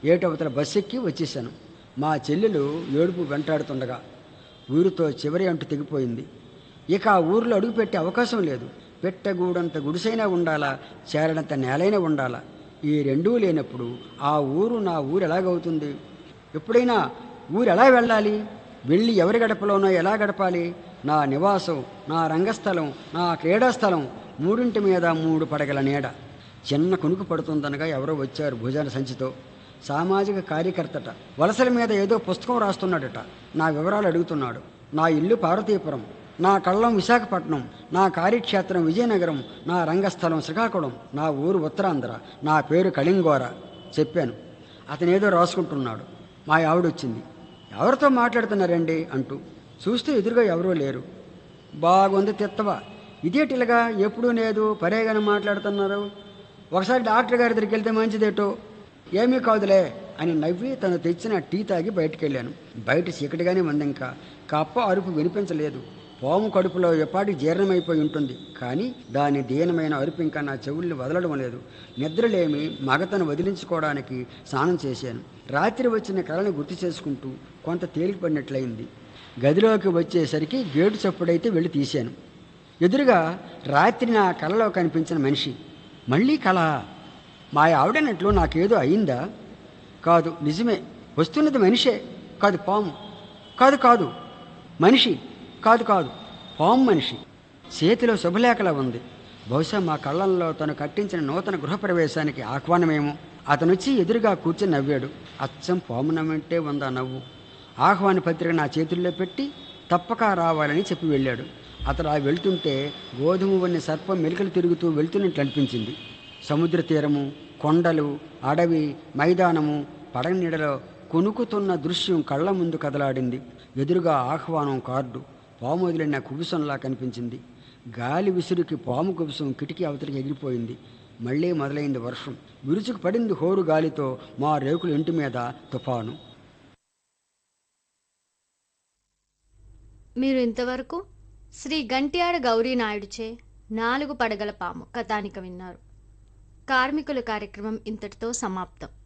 ఏటవతల bus ఎక్కి వచ్చేసాను మా చెల్లెలు ఏడుపు వెంటాడుతుండగా ఊరితో చివరి అంటు తెగిపోయింది ఇక ఆ ఊరిలో అడుగుపెట్టే అవకాశం లేదు పెట్టగూడంత గుడిసైనా ఉండాలా చేరడంత నేలైనా ఉండాలా ఈ రెండూ లేనప్పుడు ఆ ఊరు నా ఊరు ఎలాగవుతుంది ఎప్పుడైనా ఊరు ఎలా వెళ్ళాలి వెళ్ళి ఎవరి గడపలోనో ఎలా గడపాలి నా నివాసం నా రంగస్థలం నా క్రీడాస్థలం మూడింటి మీద మూడు పడగల నీడ చిన్న కునుకు పడుతుందనగా ఎవరో వచ్చారు భుజాన సంచితో సామాజిక కార్యకర్తట వలసల మీద ఏదో పుస్తకం రాస్తున్నాడట నా వివరాలు అడుగుతున్నాడు నా ఇల్లు పార్వతీపురం నా కళ్ళం విశాఖపట్నం నా కార్యక్షేత్రం విజయనగరం నా రంగస్థలం శ్రీకాకుళం నా ఊరు ఉత్తరాంధ్ర నా పేరు కళింగోర చెప్పాను అతనేదో రాసుకుంటున్నాడు మా ఆవిడ వచ్చింది ఎవరితో మాట్లాడుతున్నారండి అంటూ చూస్తే ఎదురుగా ఎవరూ లేరు బాగుంది తిత్తవా ఇదేటిలాగా ఎప్పుడూ లేదు పరేగానే మాట్లాడుతున్నారు ఒకసారి డాక్టర్ గారి దగ్గరికి వెళ్తే మంచిదేటో ఏమీ కాదులే అని నవ్వి తను తెచ్చిన టీ తాగి బయటికి వెళ్ళాను బయట చీకటిగానే ఉంది ఇంకా కప్ప అరుపు వినిపించలేదు పాము కడుపులో ఎపాటి జీర్ణమైపోయి ఉంటుంది కానీ దాని దీనమైన అరుపు ఇంకా నా చెవుల్ని వదలడం లేదు నిద్రలేమి మగతను వదిలించుకోవడానికి స్నానం చేశాను రాత్రి వచ్చిన కళను గుర్తు చేసుకుంటూ కొంత తేలికపడినట్లయింది గదిలోకి వచ్చేసరికి గేటు చప్పుడైతే వెళ్ళి తీశాను ఎదురుగా రాత్రి నా కలలో కనిపించిన మనిషి మళ్ళీ కళ మా ఆవిడనట్లు నాకేదో అయిందా కాదు నిజమే వస్తున్నది మనిషే కాదు పాము కాదు కాదు మనిషి కాదు కాదు పాము మనిషి చేతిలో శుభలేఖలా ఉంది బహుశా మా కళ్ళల్లో తను కట్టించిన నూతన గృహప్రవేశానికి ఆహ్వానమేమో అతనొచ్చి ఎదురుగా కూర్చొని నవ్వాడు అచ్చం పాము నవ్వంటే ఉందా నవ్వు ఆహ్వాన పత్రిక నా చేతుల్లో పెట్టి తప్పక రావాలని చెప్పి వెళ్ళాడు అతడు ఆ వెళ్తుంటే గోధుమ వన్ని సర్పం మెలికలు తిరుగుతూ వెళ్తున్నట్లు అనిపించింది సముద్ర తీరము కొండలు అడవి మైదానము పడగ నీడలో కొనుకుతున్న దృశ్యం కళ్ళ ముందు కదలాడింది ఎదురుగా ఆహ్వానం కార్డు పాము వదిలిన కుబుసంలా కనిపించింది గాలి విసురుకి పాము కుబుసం కిటికీ అవతలికి ఎగిరిపోయింది మళ్ళీ మొదలైంది వర్షం విరుచుకు పడింది హోరు గాలితో మా రేకుల ఇంటి మీద తుఫాను మీరు ఇంతవరకు శ్రీ గంట్యాడ గౌరీనాయుడుచే నాలుగు పడగల పాము కథానిక విన్నారు కార్మికుల కార్యక్రమం ఇంతటితో సమాప్తం